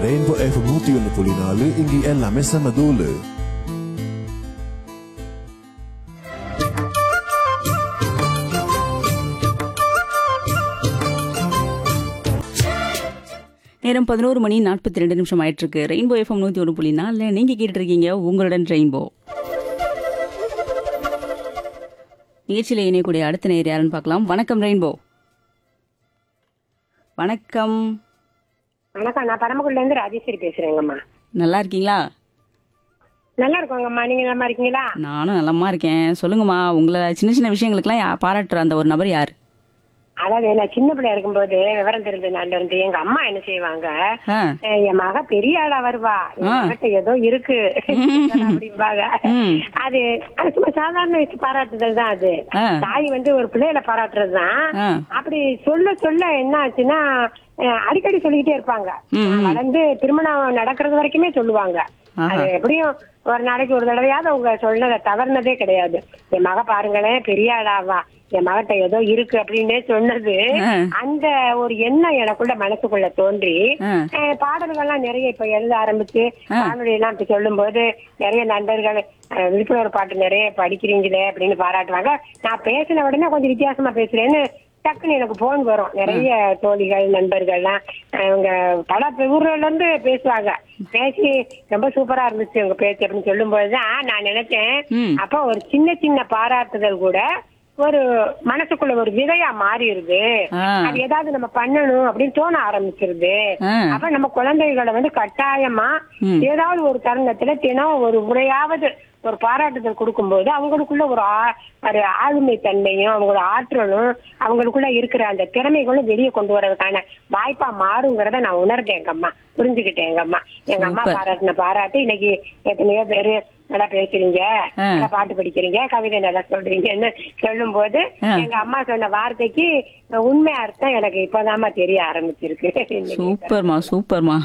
Rainbow F நூத்தி ஒன்று புள்ளி நாலு இங்கே எல்லாமே செம தூளு நேரம் பதினோரு மணி நாற்பத்தி ரெண்டு நிமிஷம் ஆயிட்டு இருக்கு ரெயின்போ எஃப்எம் நூத்தி ஒன்று புள்ளி நாலுல நீங்க கேட்டு இருக்கீங்க உங்களுடன் ரெயின்போ நிகழ்ச்சியில இணையக்கூடிய அடுத்த நேர் யாருன்னு பார்க்கலாம் வணக்கம் ரெயின்போ வணக்கம் வணக்கம் நான் பரமக்குடில இருந்து ராஜேஸ்வரி பேசுறேங்கம்மா நல்லா இருக்கீங்களா நல்லா இருக்கோங்கம்மா நீங்க நல்லா இருக்கீங்களா நானும் நலமா இருக்கேன் சொல்லுங்கம்மா உங்களை சின்ன சின்ன விஷயங்களுக்கெல்லாம் யா- பாராட்டுற அந்த ஒரு நபர் யார் அதாவது நான் சின்ன பிள்ளையா இருக்கும்போது விவரம் தெரிஞ்ச நாள்ல இருந்து எங்க அம்மா என்ன செய்வாங்க ஆ அஹ் என் மக பெரிய ஆளா வருவா என் ஆ. மகட்ட ஏதோ இருக்கு அப்படிம்பாங்க ம். அது அது சும்மா சாதாரண வச்சு பாராட்டுதல் தான் அது ஆ. தாய் வந்து ஒரு பிள்ளைகளை பாராட்டுறது தான் ஆ. அப்படி சொல்ல சொல்ல என்ன ஆச்சுன்னா அஹ் அடிக்கடி சொல்லிக்கிட்டே இருப்பாங்க ம், ம். வளர்ந்து திருமணம் நடக்கிறது வரைக்குமே சொல்லுவாங்க ஆஹா. அது எப்படியும் ஒரு நாளைக்கு ஒரு தடவையாவது அவங்க சொன்னதை தவறுனதே கிடையாது என் மக பாருங்களேன் பெரிய ஆளாவா என் மகட்ட ஏதோ இருக்கு அப்படின்னே சொன்னது ஆ. அந்த ஒரு எண்ணம் எனக்குள்ள மனசுக்குள்ள தோன்றி ஆ. அஹ் பாடல்கள்லாம் நிறைய இப்ப எழுத ஆரம்பிச்சு வானொலி எல்லாம் இப்ப சொல்லும் போது நிறைய நண்பர்கள் அஹ் விழிப்புணர்வு பாட்டு நிறைய படிக்கிறீங்களே அப்படின்னு பாராட்டுவாங்க நான் பேசின உடனே கொஞ்சம் வித்தியாசமா பேசுறேன்னு டக்குன்னு எனக்கு போன் வரும் நிறைய தோழிகள் நண்பர்கள்லாம் அவங்க பல ஊர்ல இருந்து பேசுவாங்க பேசி ரொம்ப சூப்பரா இருந்துச்சு உங்க பேச்சு அப்படின்னு சொல்லும் போதுதான் நான் நினைச்சேன் ம். அப்ப ஒரு சின்ன சின்ன பாராட்டுதல் கூட ஒரு மனசுக்குள்ள ஒரு விதையா மாறிடுது ஆ. அது ஏதாவது நம்ம பண்ணணும் அப்படின்னு தோண ஆரம்பிச்சிருது ஆ. அப்ப நம்ம குழந்தைகளை வந்து கட்டாயமா ம். ஏதாவது ஒரு தருணத்துல தினம் ஒரு முறையாவது ஒரு பாராட்டுதல் கொடுக்கும்போது அவங்களுக்குள்ள ஒரு ஆ- ஒரு ஆளுமை தன்மையும் அவங்களோட ஆற்றலும் அவங்களுக்குள்ள இருக்கிற அந்த திறமைகளும் வெளியே கொண்டு வரதுக்கான வாய்ப்பா மாறுங்கிறத நான் உணர்ந்தேன் எங்க அம்மா புரிஞ்சுக்கிட்டேன் எங்க அம்மா எங்க அம்மா Super. பாராட்டின பாராட்டு இன்னைக்கு எத்தனையோ பேரு நல்லா பேசுறீங்க ஆ. நல்லா பாட்டு படிக்கிறீங்க கவிதை நல்லா சொல்றீங்கன்னு சொல்லும் போது ஆ. எங்க அம்மா சொன்ன வார்த்தைக்கு உண்மை அர்த்தம் எனக்கு இப்பதாம்மா தெரிய ஆரம்பிச்சிருக்கு சூப்பர்மா சூப்பர்மா